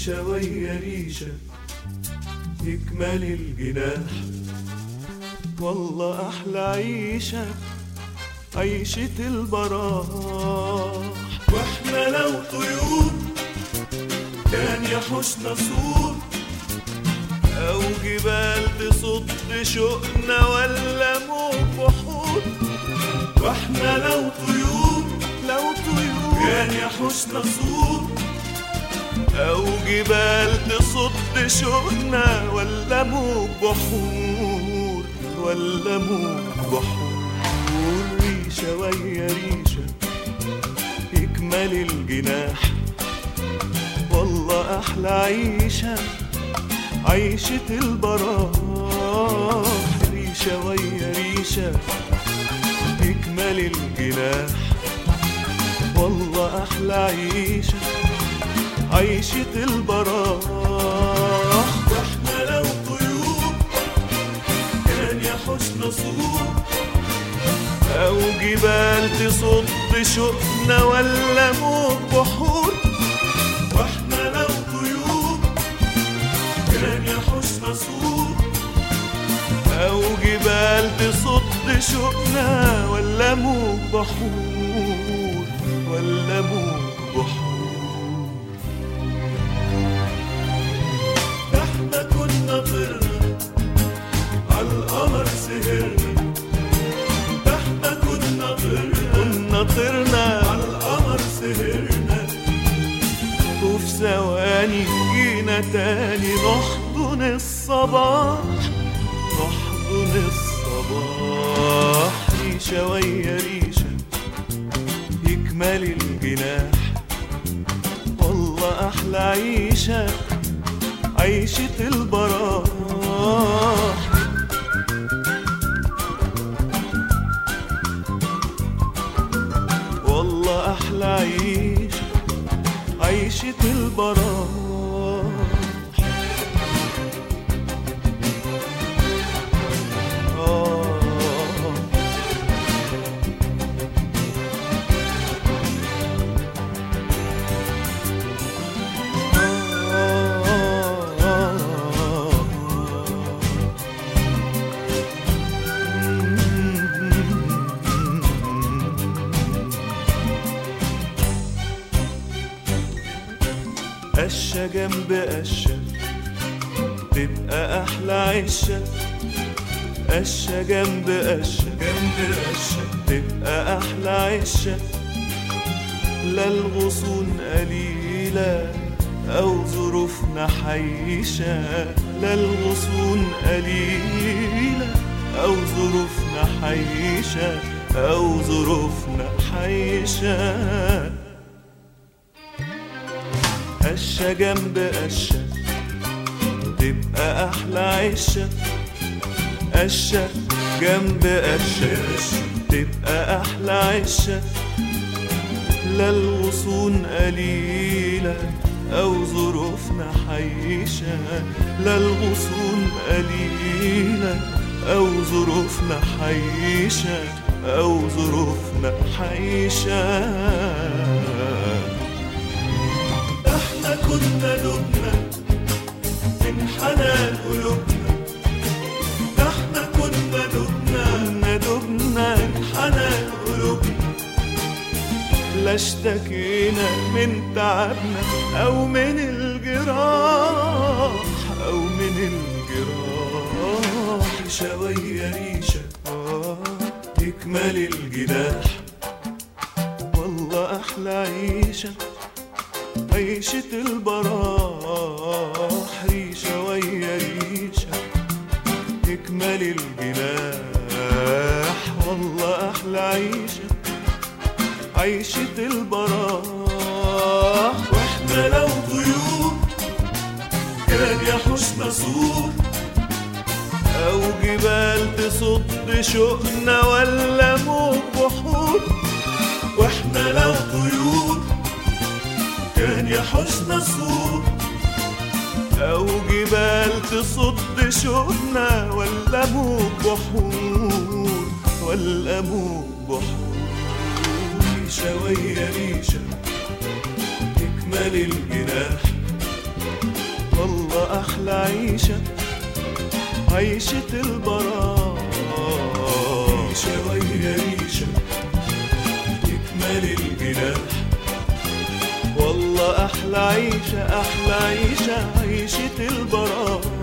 ريشة ويا ريشة يكمل الجناح والله أحلى عيشة عيشة البراح واحنا لو طيور كان يحوشنا صور أو جبال تصد شوقنا ولا موج بحور واحنا لو طيور لو طيور كان يحوشنا صور أو جبال تصد شوقنا ولا موج بحور ولا موج بحور ريشة ويا ريشة يكمل الجناح والله أحلى عيشة عيشة البراح ريشة ويا ريشة يكمل الجناح والله أحلى عيشة عيشة البراح واحنا لو طيور كان يحوشنا صور أو جبال تصد شوقنا ولا موج بحور واحنا لو طيور كان يحوشنا صور أو جبال تصد شوقنا ولا موج بحور ولا موج بحور ده احنا كنا طرنا عالقمر سهرنا ده احنا كنا طرنا كنا طرنا عالقمر سهرنا وفي ثواني جينا تاني نحضن الصباح نحضن الصباح ريشة ويا ريشة يكمل الجناح والله أحلى عيشة عيشة البراح والله أحلى عيشة عيشة البراح آه قشة جنب قشة تبقى أحلى عشة قشة جنب قشة جنب قشة تبقى أحلى عشة لا الغصون قليلة أو ظروفنا حيشة لا الغصون قليلة أو ظروفنا حيشة أو ظروفنا حيشة قشة جنب قشة تبقى أحلى عشة قشة جنب قشة تبقى أحلى عشة لا الغصون قليلة أو ظروفنا حيشة لا الغصون قليلة أو ظروفنا حيشة أو ظروفنا حيشة احنا كنا دبنا من حنان قلوبنا احنا كنا دبنا كنا دبنا من حنان قلوبنا لا اشتكينا من تعبنا او من الجراح او من الجراح ريشة ويا ريشة آه تكمل الجناح والله احلى عيشه عيشة البراح ريشة ويا ريشة يكمل الجناح والله أحلى عيشة عيشة البراح واحنا لو طيور كان يحوشنا صور أو جبال تصد شوقنا ولا موج بحور واحنا لو طيور كان يحوشنا صور أو جبال تصد شوقنا ولا موج بحور ولا موج بحور ريشة ويا ريشة تكمل الجناح والله أحلى عيشة عيشة البراء ريشة ويا ريشة تكمل الجناح والله أحلى عيشة أحلى عيشة عيشة البراء